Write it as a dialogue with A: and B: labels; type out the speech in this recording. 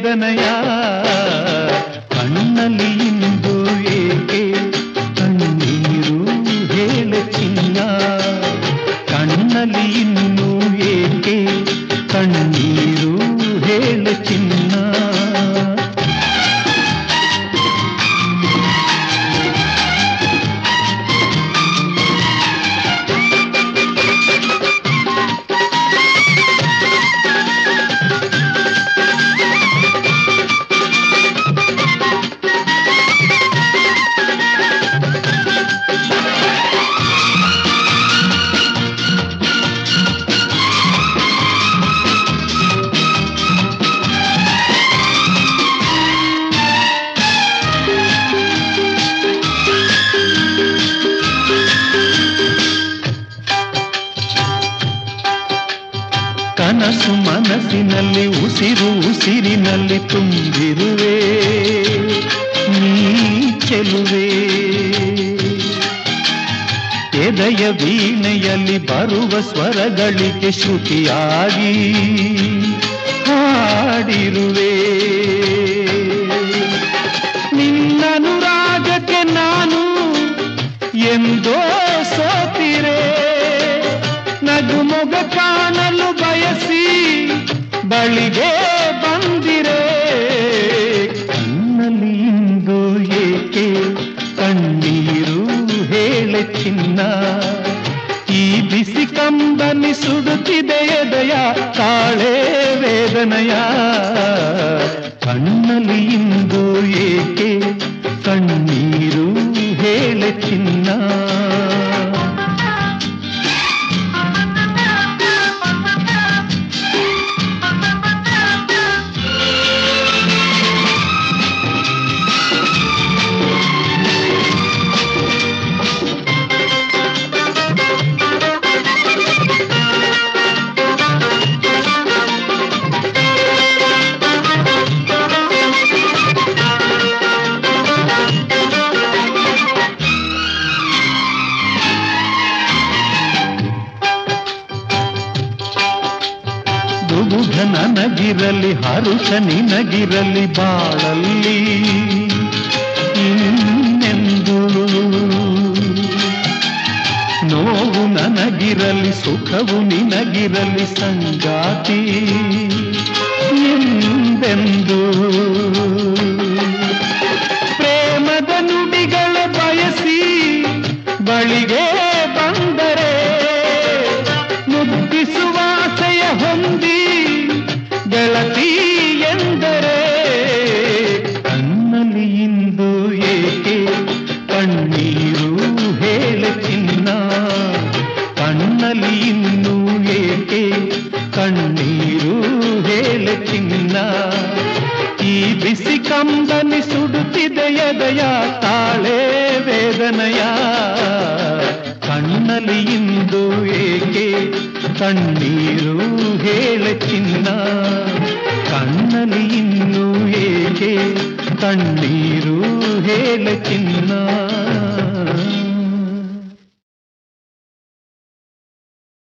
A: ವೇದನೆಯ ಕಣ್ಣಲ್ಲಿ ಇಂದು ಏಕೆ ಕಣ್ಣೀರು ಹೇಳ ಚಿನ್ನ ಕಣ್ಣಲ್ಲಿ ಇನ್ನೂ ಏಕೆ ಕಣ್ಣೀರು ಹೇಳ ಚಿನ್ನ ಕನಸು ಮನಸ್ಸಿನಲ್ಲಿ ಉಸಿರು ಉಸಿರಿನಲ್ಲಿ ತುಂಬಿರುವೆ ನೀ ಚೆಲುವೆ ಎದೆಯ ವೀಣೆಯಲ್ಲಿ ಬರುವ ಸ್ವರಗಳಿಗೆ ಶ್ರುತಿಯಾಗಿ ಹಾಡಿರುವೆ ನಿನ್ನನುರಾಗಕ್ಕೆ ನಾನು ಎಂದೋ ಸೋತಿರೆ ನಗುಮೊಗ ಕಾಣಲು ಬಯಸಿ ಬಳಿಗೆ ಬಂದಿರೆ ಕಣ್ಣಲ್ಲಿ ಇಂದು ಏಕೆ ಕಣ್ಣೀರು ಹೇಳ ಚಿನ್ನ ಈ ಬಿಸಿ ಕಂಬನಿ ಸುಡುತ್ತಿದೆ ಎದೆಯ ಕಾಳೆ ವೇದನೆಯ ಕಣ್ಣಲ್ಲಿ ಇಂದು ಏಕೆ ಕಣ್ಣೀರು ಹೇಳ ಚಿನ್ನ ದುಗುಧ ನನಗಿರಲಿ ಹರುಷ ನಿನಗಿರಲಿ ಬಾಳಲ್ಲಿ ಇನ್ನೆಂದು ನೋವು ನನಗಿರಲಿ ಸುಖವು ನಿನಗಿರಲಿ ಸಂಗಾತಿ ಎಂದೆಂದು ಪ್ರೇಮದ ನುಡಿಗಳ ಬಯಸಿ ಬಳಿಗೆ ಬಂದರೆ ಮುದ್ದಿಸುವ ಆಸೆಯ ಹೊಂದಿ ಗೆಳತಿ ಎಂದರೆ ಕಣ್ಣಲ್ಲಿ ಇಂದು ಏಕೆ ಕಣ್ಣೀರು ಹೇಳ ಚಿನ್ನ ಕಣ್ಣಲ್ಲಿ ಇನ್ನೂ ಏಕೆ ಕಣ್ಣೀರು ಹೇಳ ಚಿನ್ನ ಈ ಬಿಸಿ ಕಂಬನಿ ಸುಡುತ್ತಿದೆ ಎದೆಯ ತಾಳೆ ವೇದನೆಯ ಕಣ್ಣಲ್ಲಿ ಇಂದು ಏಕೆ ಕಣ್ಣೀರು ಹೇಳ ಚಿನ್ನ ಕಣ್ಣಲ್ಲಿ ಇನ್ನೂ ಏಕೆ ಕಣ್ಣೀರು ಹೇಳ ಚಿನ್ನ